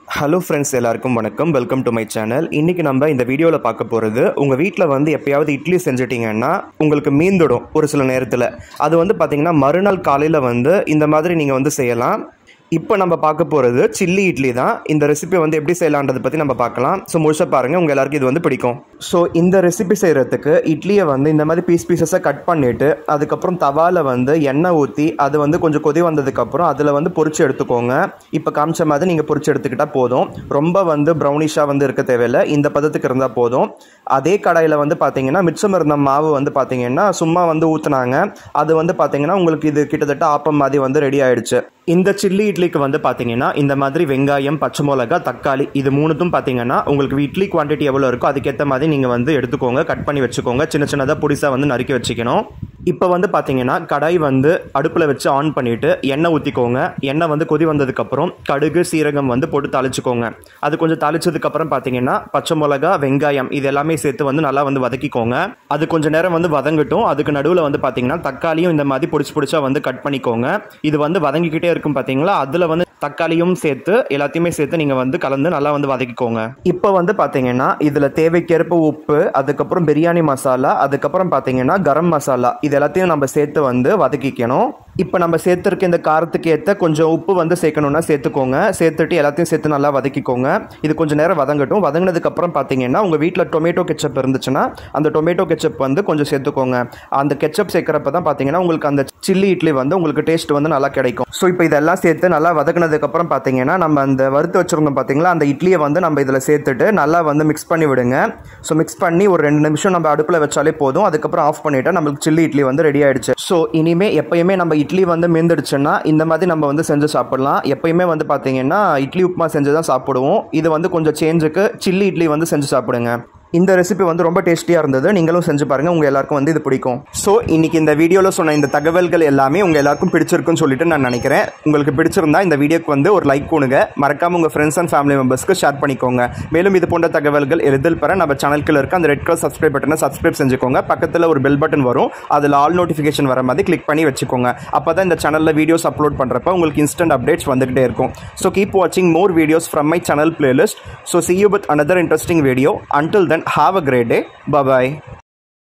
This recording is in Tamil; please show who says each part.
Speaker 1: ஹலோ ஃப்ரெண்ட்ஸ் எல்லாருக்கும் வணக்கம் வெல்கம் டு மை சேனல் இன்றைக்கி நம்ம இந்த வீடியோவில் பார்க்க போகிறது உங்கள் வீட்டில் வந்து எப்பயாவது இட்லி செஞ்சிட்டிங்கன்னா உங்களுக்கு மீந்துடும் ஒரு சில நேரத்தில் அது வந்து பார்த்திங்கன்னா மறுநாள் காலையில் வந்து இந்த மாதிரி நீங்கள் வந்து செய்யலாம் இப்போ நம்ம பார்க்க போகிறது சில்லி இட்லி தான் இந்த ரெசிபி வந்து எப்படி செய்யலான்றதை பற்றி நம்ம பார்க்கலாம் ஸோ முழுசாக பாருங்கள் உங்கள் எல்லாருக்கும் இது வந்து பிடிக்கும் ஸோ இந்த ரெசிபி செய்கிறதுக்கு இட்லியை வந்து இந்த மாதிரி பீஸ் பீசஸாக கட் பண்ணிவிட்டு அதுக்கப்புறம் தவாவில் வந்து எண்ணெய் ஊற்றி அது வந்து கொஞ்சம் கொதி வந்ததுக்கப்புறம் அதில் வந்து பொரிச்சு எடுத்துக்கோங்க இப்போ காமிச்ச மாதிரி நீங்கள் பொரிச்சு எடுத்துக்கிட்டால் போதும் ரொம்ப வந்து ப்ரௌனிஷாக வந்து இருக்க தேவையில்லை இந்த பதத்துக்கு இருந்தால் போதும் அதே கடாயில் வந்து பார்த்தீங்கன்னா மிச்சம் இருந்த மாவு வந்து பார்த்தீங்கன்னா சும்மா வந்து ஊற்றுனாங்க அது வந்து பார்த்தீங்கன்னா உங்களுக்கு இது கிட்டத்தட்ட ஆப்பம் மாதிரி வந்து ரெடி ஆயிடுச்சு இந்த சில்லி இட்லிக்கு வந்து பார்த்தீங்கன்னா இந்த மாதிரி வெங்காயம் பச்சை மிளகா தக்காளி இது மூணுத்தும் பார்த்தீங்கன்னா உங்களுக்கு இட்லி குவான்டிட்டி எவ்வளோ இருக்கோ அதுக்கேற்ற மாதிரி நீங்கள் வந்து எடுத்துக்கோங்க கட் பண்ணி வச்சுக்கோங்க சின்ன சின்னதாக புடிசாக வந்து நறுக்கி வச்சுக்கணும் இப்போ வந்து பார்த்தீங்கன்னா கடாய் வந்து அடுப்பில் வச்சு ஆன் பண்ணிவிட்டு எண்ணெய் ஊற்றிக்கோங்க எண்ணெய் வந்து கொதி வந்ததுக்கப்புறம் கடுகு சீரகம் வந்து போட்டு தாளிச்சுக்கோங்க அது கொஞ்சம் தாளிச்சதுக்கப்புறம் பார்த்தீங்கன்னா பச்சை மிளகா வெங்காயம் இது எல்லாமே சேர்த்து வந்து நல்லா வந்து வதக்கிக்கோங்க அது கொஞ்சம் நேரம் வந்து வதங்கட்டும் அதுக்கு நடுவில் வந்து பார்த்தீங்கன்னா தக்காளியும் இந்த மாதிரி பிடிச்சி பிடிச்சா வந்து கட் பண்ணிக்கோங்க இது வந்து வதங்கிக்கிட்டே இருக்கும் பார்த்தீங்களா அதில் வந்து தக்காளியும் சேர்த்து எல்லாத்தையுமே சேர்த்து நீங்கள் வந்து கலந்து நல்லா வந்து வதக்கிக்கோங்க இப்போ வந்து பார்த்தீங்கன்னா இதில் தேவைக்கேற்ப உப்பு அதுக்கப்புறம் பிரியாணி மசாலா அதுக்கப்புறம் பார்த்தீங்கன்னா கரம் மசாலா இது எல்லாத்தையும் நம்ம சேர்த்து வந்து வதக்கிக்கணும் இப்போ நம்ம சேர்த்துருக்க இந்த காரத்துக்கு ஏற்ற கொஞ்சம் உப்பு வந்து சேர்க்கணுன்னா சேர்த்துக்கோங்க சேர்த்துட்டு எல்லாத்தையும் சேர்த்து நல்லா வதக்கிக்கோங்க இது கொஞ்சம் நேரம் வதங்கட்டும் வதங்கினதுக்கப்புறம் பார்த்தீங்கன்னா உங்கள் வீட்டில் டொமேட்டோ கெச்சப் இருந்துச்சுன்னா அந்த டொமேட்டோ கெச்சப் வந்து கொஞ்சம் சேர்த்துக்கோங்க அந்த கெச்சப் சேர்க்குறப்ப தான் பார்த்தீங்கன்னா உங்களுக்கு அந்த சில்லி இட்லி வந்து உங்களுக்கு டேஸ்ட் வந்து நல்லா கிடைக்கும் ஸோ இப்போ இதெல்லாம் சேர்த்து நல்லா வதக்குனதுக்கப்புறம் பார்த்தீங்கன்னா நம்ம அந்த வறுத்து வச்சுருந்தோம் பார்த்தீங்களா அந்த இட்லியை வந்து நம்ம இதில் சேர்த்துட்டு நல்லா வந்து மிக்ஸ் பண்ணி விடுங்க ஸோ மிக்ஸ் பண்ணி ஒரு ரெண்டு நிமிஷம் நம்ம அடுப்பில் வச்சாலே போதும் அதுக்கப்புறம் ஆஃப் பண்ணிவிட்டா நம்மளுக்கு சில்லி இட்லி வந்து ரெடி ஆயிடுச்சு ஸோ இனிமேல் எப்பயுமே நம்ம இட்லி வந்து மீந்துடுச்சுன்னா இந்த மாதிரி நம்ம வந்து செஞ்சு சாப்பிடலாம் எப்பயுமே வந்து பார்த்தீங்கன்னா இட்லி உப்புமா செஞ்சு தான் சாப்பிடுவோம் இது வந்து கொஞ்சம் சேஞ்சுக்கு சில்லி இட்லி வந்து செஞ்சு சாப்பிடுங்க இந்த ரெசிபி வந்து ரொம்ப டேஸ்டியாக இருந்தது நீங்களும் செஞ்சு பாருங்கள் உங்கள் எல்லாருக்கும் வந்து இது பிடிக்கும் ஸோ இன்னைக்கு இந்த வீடியோவில் சொன்ன இந்த தகவல்கள் எல்லாமே உங்கள் எல்லாருக்கும் பிடிச்சிருக்குன்னு சொல்லிட்டு நான் நினைக்கிறேன் உங்களுக்கு பிடிச்சிருந்தா இந்த வீடியோக்கு வந்து ஒரு லைக் கொடுங்க மறக்காம உங்கள் ஃப்ரெண்ட்ஸ் அண்ட் ஃபேமிலி மெம்பர்ஸ்க்கு ஷேர் பண்ணிக்கோங்க மேலும் இது போன்ற தகவல்கள் எளிதில் பெற நம்ம சேனலுக்கு இருக்க அந்த ரெட் கலர் சப்ஸ்கிரைப் பட்டனை சப்ஸ்கிரைப் செஞ்சுக்கோங்க பக்கத்தில் ஒரு பெல் பட்டன் வரும் அதில் ஆல் நோட்டிஃபிகேஷன் வர மாதிரி கிளிக் பண்ணி வச்சுக்கோங்க அப்போ தான் இந்த சேனலில் வீடியோஸ் அப்லோட் பண்ணுறப்ப உங்களுக்கு இன்ஸ்டன்ட் அப்டேட்ஸ் வந்துகிட்டே இருக்கும் ஸோ கீப் வாட்சிங் more videos from my channel playlist so see you with another interesting video until then have a great day bye bye